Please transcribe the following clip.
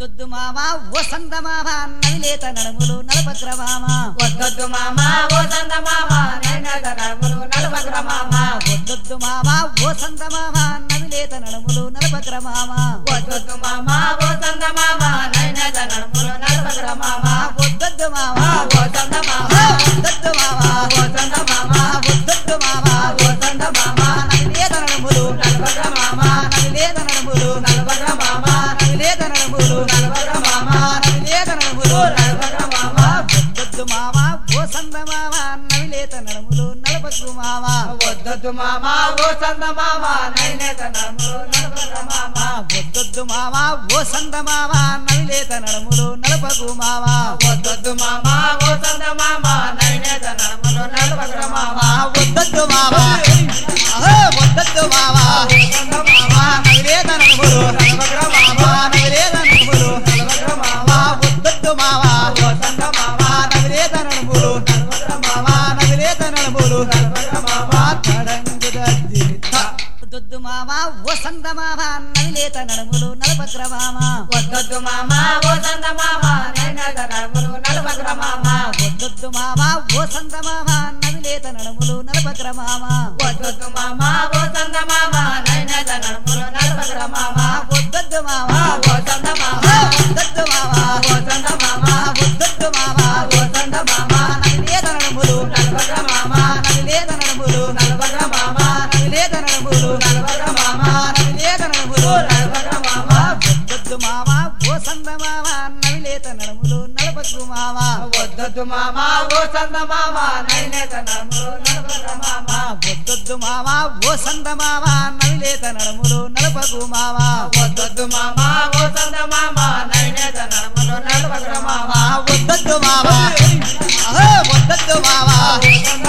వద్దొద్దు మావా ఓ సంద మావా నవిలేత నడుములు నలభద్ర మామా వద్దొద్దు మామ ఓ సంద మామ నైనద నడుములు నలుపగ్ర మామ వద్దొద్దు మావా ఓ సంద మావా నవిలేత నడుములు నలభద్ర మామా వద్దొద్దు మామ ఓ సంద మామ నైనద నడుములు నలుపగ్ర మామ వద్దొద్దు మావా ఓ సంద మామ వద్దొద్దు మావా ఓ సంద మామ వద్దొద్దు మావా ఓ సంద మామ నవిలేత నడుములు నలుపగ్ర మామ నవిలేత నడుములు నలుపగ్ర మామ నవిలేత నడుములు నలుపగ్ర మామ నవిలేత నడుములు నలుపగ్ర మామ వద్దొద్దు మావా ఓ సంద మావా నవిలేత నడుములు నలభద్రు మావా వద్దొద్దు మామ ఓ సంద మామ నైనద నడుములు నలుపగ్ర మామ వద్దొద్దు మావా ఓ సంద మావా నవిలేత నడుములు నలపకు మావా వద్దొద్దు మామ ఓ సంద మామ నైనద నడుములు నలుపగ్ర మామ వద్దొద్దు మావా అహే, వద్దొద్దు మావా సంద మామ మా నవిలేత నడుములు నలుపగ్ర మామ మా నవిలేత నడుములు నలుపగ్ర మామ మా వద్దొద్దు మావా ఓ సంద మామ మా నవిలేత నడుములు నలుపగ్ర మామ మా నవిలేత నడుములు నలుపగ్ర మామ మా తడంగు దద్దిత. వద్దొద్దు మావా ఓ సంద మావా నవిలేత నడుములు నలపగ్ర మామా వద్దొద్దు మామ ఓ సంద మామ నైనద నడుములు నలుపగ్ర మామ వద్దొద్దు మావా ఓ సంద మావా నవిలేత నడుములు నలపగ్ర మామా వద్దొద్దు మామ ఓ సంద మామ నైనద నడుములు నలుపగ్ర మామ వద్దొద్దు మావా ఓ సంద మామ వద్దొద్దు మావా ఓ సంద మామ వద్దొద్దు మావా ఓ సంద మామ నవిలేత నడుములు నలుపగ్ర మామ నవిలేత నడుములు నలుపగ్ర మామ నవిలేత నడుములు నలుపగ్ర మామ నవిలేత నడుములు నలుపగ్ర మామ వద్దొద్దు మావా ఓ సంద మావా నవిలేత నడుములు నలపకు మావా వద్దొద్దు మామ ఓ సంద మామ నైనద నడుములు నలుపగ్ర మామ వద్దొద్దు మావా ఓ సంద మావా నవిలేత నడుములు నలపకు మావా వద్దొద్దు మామ ఓ సంద మామ నైనద నడుములు నలుపగ్ర మామ వద్దొద్దు మావా అహే, వద్దొద్దు మావా ఓ సంద